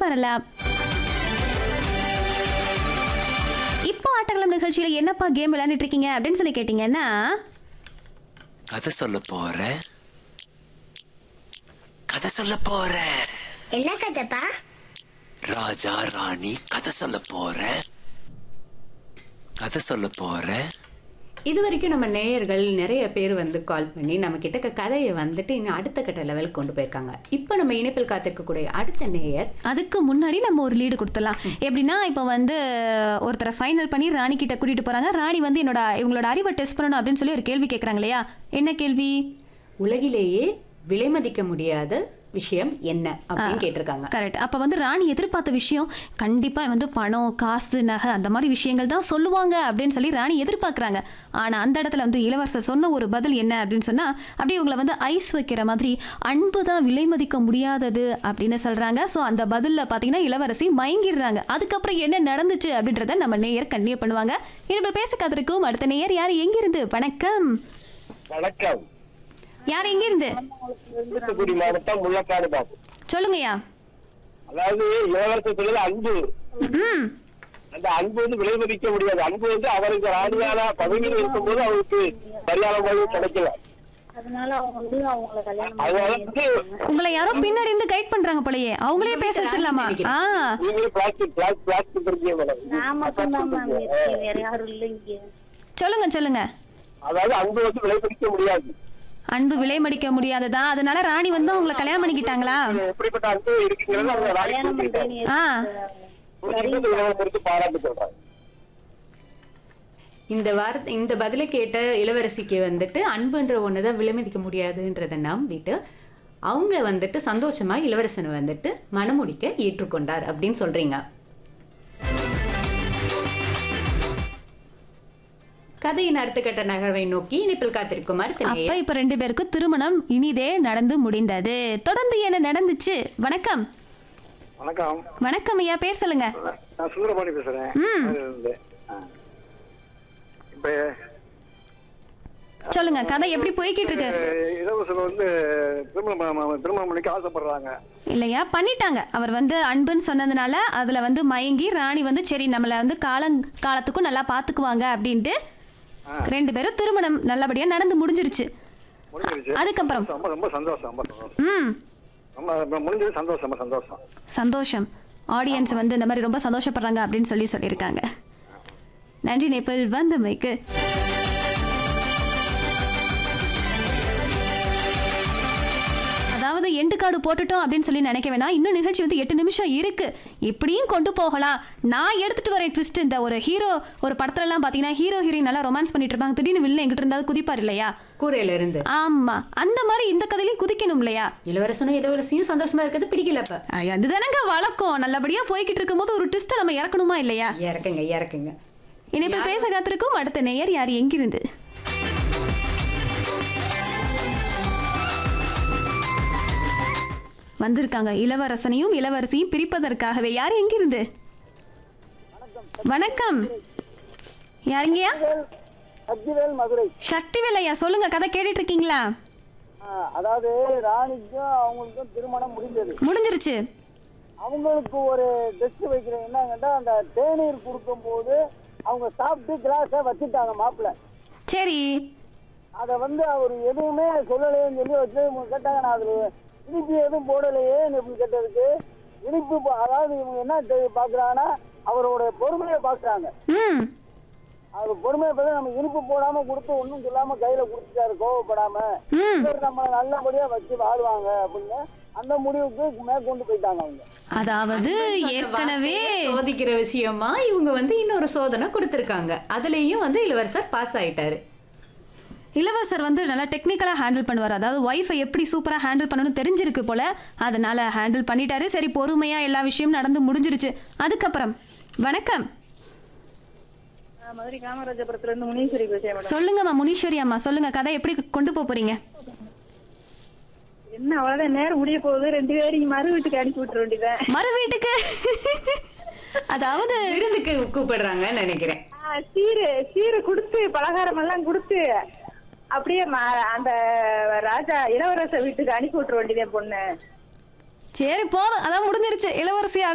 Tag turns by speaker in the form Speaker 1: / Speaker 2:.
Speaker 1: வரலாம் இப்போ ஆட்டக்களம் நிகழ்ச்சியில என்னப்பா கேம் விளையாண்டுட்டு இருக்கீங்க அப்படின்னு சொல்லி கேட்டீங்கன்னா
Speaker 2: கதை சொல்ல போறேன் கதை சொல்ல போறேன்
Speaker 3: என்ன கதைப்பா
Speaker 2: ராஜா ராணி கதை சொல்ல போறேன் கதை சொல்ல போறேன்
Speaker 4: இது வரைக்கும் நம்ம நேயர்கள் நிறைய பேர் வந்து கால் பண்ணி நம்ம கிட்ட கதையை வந்துட்டு இன்னும் அடுத்த கட்ட லெவலுக்கு கொண்டு போயிருக்காங்க இப்போ நம்ம இணைப்பில் காத்திருக்கக்கூடிய அடுத்த நேயர்
Speaker 1: அதுக்கு முன்னாடி நம்ம ஒரு லீடு கொடுத்துடலாம் எப்படின்னா இப்போ வந்து ஒருத்தரை ஃபைனல் பண்ணி ராணி கிட்ட கூட்டிட்டு போறாங்க ராணி வந்து என்னோட இவங்களோட அறிவை டெஸ்ட் பண்ணணும் அப்படின்னு சொல்லி ஒரு கேள்வி கேட்குறாங்க இல்லையா என்ன கேள்வி
Speaker 4: உலகிலேயே விலைமதிக்க முடியாத விஷயம் என்ன அப்படின்னு கேட்டிருக்காங்க
Speaker 1: கரெக்ட் அப்போ வந்து ராணி எதிர்பார்த்த விஷயம் கண்டிப்பாக வந்து பணம் காசு நகை அந்த மாதிரி விஷயங்கள் தான் சொல்லுவாங்க அப்படின்னு சொல்லி ராணி எதிர்பார்க்குறாங்க ஆனால் அந்த இடத்துல வந்து இளவரசர் சொன்ன ஒரு பதில் என்ன அப்படின்னு சொன்னால் அப்படியே இவங்களை வந்து ஐஸ் வைக்கிற மாதிரி அன்பு தான் விலை மதிக்க முடியாதது அப்படின்னு சொல்கிறாங்க ஸோ அந்த பதிலில் பார்த்தீங்கன்னா இளவரசி மயங்கிடுறாங்க அதுக்கப்புறம் என்ன நடந்துச்சு அப்படின்றத நம்ம நேயர் கண்டினியூ பண்ணுவாங்க இனிமே பேச காத்திருக்கும் அடுத்த நேயர் யார் எங்கிருந்து வணக்கம்
Speaker 5: வணக்கம்
Speaker 1: யார் எங்கிருந்து
Speaker 5: தூத்துக்குடி மாவட்டம் முள்ளக்காடு பாபு
Speaker 1: சொல்லுங்கய்யா
Speaker 5: அதாவது இளவரசத்துல அன்பு
Speaker 1: ம்
Speaker 5: அந்த அன்பு வந்து விலை மதிக்க முடியாது அன்பு வந்து அவருக்கு ராணியான பதவியில் இருக்கும்போது அவருக்கு சரியான முறையில் கிடைக்கல
Speaker 6: அதனால அவங்க வந்து அவங்கள கல்யாணம்
Speaker 5: அதனால வந்து
Speaker 1: உங்களை யாரோ பின்னாடி இருந்து கைட் பண்றாங்க போலயே அவங்களே பேச வச்சிடலாமா ஆ
Speaker 5: நீங்களே பிளாஸ்டிக் பிளாஸ்டிக் பிளாஸ்டிக் இருக்கீங்க மேடம்
Speaker 6: நான் மட்டும் தான் மேம் இருக்கேன் வேற யாரும் இல்லை இங்க
Speaker 1: சொல்லுங்க சொல்லுங்க
Speaker 5: அதாவது அன்பு வந்து விலை மதிக்க முடியாது
Speaker 1: அன்பு விலை மடிக்க முடியாததா அதனால ராணி வந்து அவங்கள கல்யாணம் பண்ணிக்கிட்டாங்களா
Speaker 5: எப்படிப்பட்ட அன்பு இருக்குங்கிறது அவங்க ராணி
Speaker 6: கல்யாணம்
Speaker 5: புரிஞ்சுக்கிட்டாங்க.
Speaker 6: பண்றேன்னு
Speaker 1: ஆ
Speaker 5: புரிஞ்சுக்கிட்டு இளவரசருக்கு பாராட்டு சொல்றாங்க
Speaker 4: இந்த வாரத்தை இந்த பதிலை கேட்ட இளவரசிக்கு வந்துட்டு அன்புன்ற ஒன்று தான் விலைமதிக்க முடியாதுன்றதை நம்பிட்டு அவங்க வந்துட்டு சந்தோஷமா இளவரசனை வந்துட்டு மணமுடிக்க ஏற்றுக்கொண்டார் அப்படின்னு சொல்றீங்க கதையின் அடுத்த கட்ட நகர்வை நோக்கி இணைப்பில் காத்திருக்கும் அடுத்த
Speaker 1: அப்ப
Speaker 4: நேயர்
Speaker 1: இப்ப ரெண்டு பேருக்கும் திருமணம் இனிதே நடந்து முடிந்தது தொடர்ந்து என்ன நடந்துச்சு வணக்கம்
Speaker 5: வணக்கம்
Speaker 1: வணக்கம் ஐயா பேர் சொல்லுங்க
Speaker 5: நான் சுந்தரபாணி பேசுறேன்
Speaker 1: ம்.
Speaker 5: இருந்து. ஆ. இப்ப
Speaker 1: சொல்லுங்க கதை எப்படி போய்கிட்டு இருக்கு
Speaker 5: அஹ், இளவரசர் வந்து திருமணம் திருமணம் பண்ணிக்க ஆசைப்படுறாங்க
Speaker 1: இல்லையா பண்ணிட்டாங்க அவர் வந்து அன்புன்னு சொன்னதுனால அதுல வந்து மயங்கி ராணி வந்து சரி நம்மள வந்து காலம் காலத்துக்கும் நல்லா பாத்துக்குவாங்க அப்படின்ட்டு ரெண்டு பேரும் திருமணம் நல்லபடியா நடந்து முடிஞ்சிருச்சு
Speaker 5: முடிஞ்சிருச்சு
Speaker 1: அதுக்கப்புறம்
Speaker 5: ரொம்ப ரொம்ப சந்தோஷம் ரொம்ப சந்தோஷம்
Speaker 1: ம்
Speaker 5: ரொம்ப ரொம்ப முடிஞ்சது சந்தோஷம் ரொம்ப சந்தோஷம்
Speaker 1: சந்தோஷம் ஆடியன்ஸ் வந்து இந்த மாதிரி ரொம்ப சந்தோஷப்படுறாங்க அப்படின்னு சொல்லி சொல்லியிருக்காங்க நன்றி நேபிள் வந்தமைக்கு அதாவது எண்டு கார்டு போட்டுட்டோம் அப்படின்னு சொல்லி நினைக்க வேணாம் இன்னும் நிகழ்ச்சி வந்து எட்டு நிமிஷம் இருக்கு இப்படியும் கொண்டு போகலாம் நான் எடுத்துட்டு வரேன் ட்விஸ்ட் இந்த ஒரு ஹீரோ ஒரு படத்துல எல்லாம் பாத்தீங்கன்னா ஹீரோ ஹீரோயின் நல்லா ரொமான்ஸ் பண்ணிட்டு இருப்பாங்க திடீர்னு வில்ல எங்கிட்ட இருந்தாலும் குதிப்பார் இல்லையா
Speaker 4: கூரையில இருந்து
Speaker 1: ஆமா அந்த மாதிரி இந்த கதையிலையும் குதிக்கணும் இல்லையா
Speaker 4: இளவரசனும் இளவரசியும் சந்தோஷமா இருக்கிறது பிடிக்கல அப்ப
Speaker 1: ஐயா, அதுதானங்க வழக்கம் நல்லபடியா போய்கிட்டு இருக்கும்போது ஒரு ட்விஸ்ட்டை நம்ம இறக்கணுமா இல்லையா
Speaker 4: இறக்குங்க இறக்குங்க
Speaker 1: இனிப்பு பேச காத்திருக்கும் அடுத்த நேயர் யார் எங்கிருந்து வந்திருக்காங்க இளவரசனையும் இளவரசியும் பிரிப்பதற்காகவே யார் எங்கிருந்து வணக்கம் யாருங்கய்யா
Speaker 7: சக்திவேல் மதுரை
Speaker 1: சக்திவேல் ஐயா சொல்லுங்க கதை கேட்டுட்டு இருக்கீங்களா
Speaker 7: ஆ, அதாவது ராணிக்கும் அவங்களுக்கும் திருமணம் முடிந்தது
Speaker 1: முடிஞ்சிருச்சு
Speaker 7: அவங்களுக்கு ஒரு டெஸ்ட் வைக்கிறேன் என்னங்கன்னா அந்த தேநீர் கொடுக்கும்போது அவங்க சாப்பிட்டு கிளாஸை வச்சுட்டாங்க மாப்பிள்ளை
Speaker 1: சரி
Speaker 7: அதை வந்து அவர் எதுவுமே சொல்லலையேன்னு சொல்லி வச்சு இவங்க கேட்டாங்க நான் அதில் இனிப்பு எதுவும் போடலையே அப்படின்னு கேட்டதுக்கு இனிப்பு போ- அதாவது இவங்க என்ன தெ- பார்க்கறாங்கன்னா அவரோட பொறுமையை பார்க்குறாங்க
Speaker 1: ம்
Speaker 7: அவர் பொறுமையை பார்த்து நம்ம இனிப்பு போடாம கொடுத்து ஒன்றும் சொல்லாம கையில கொடுத்துட்டாரு கோவப்படாம
Speaker 1: ம்
Speaker 7: இவர் நம்மளை நல்லபடியா வச்சு வாழ்வாங்க அப்படின்னு அந்த முடிவுக்கு மேற்கொண்டு போயிட்டாங்க அவங்க
Speaker 1: அதாவது ஏற்கனவே
Speaker 4: சோதிக்கிற விஷயமா இவங்க வந்து இன்னொரு சோதனை கொடுத்திருக்காங்க அதுலயும் வந்து இளவரசர் பாஸ் ஆயிட்டாரு
Speaker 1: இளவரசர் வந்து நல்லா டெக்னிக்கலாக ஹேண்டில் பண்ணுவார் அதாவது ஒய்ஃபை எப்படி சூப்பராக ஹேண்டில் பண்ணணும்னு தெரிஞ்சிருக்கு போல அதனால ஹேண்டில் பண்ணிட்டாரு சரி பொறுமையாக எல்லா விஷயமும் நடந்து முடிஞ்சிருச்சு அதுக்கப்புறம் வணக்கம்
Speaker 6: மதுரை காமராஜபுரத்துல இருந்து முனீஸ்வரி பேசுறேன் மேடம்
Speaker 1: சொல்லுங்கம்மா முனீஸ்வரி அம்மா சொல்லுங்க கதை எப்படி கொண்டு போக போறீங்க
Speaker 6: என்ன அவ்வளவுதான் நேரம் முடிய போகுது ரெண்டு பேரும் மறு வீட்டுக்கு அனுப்பி விட்டுற வேண்டியதான்
Speaker 1: மறு வீட்டுக்கு அதாவது
Speaker 4: விருந்துக்கு கூப்பிடுறாங்கன்னு நினைக்கிறேன்
Speaker 6: சீரு சீரு கொடுத்து பலகாரம் எல்லாம் கொடுத்து அப்படியே ம- அந்த ராஜா இளவரச வீட்டுக்கு அனுப்பி விட்டுற வேண்டியதே பொண்ணு
Speaker 1: சரி போதும் அதான் முடிஞ்சிருச்சு இளவரசி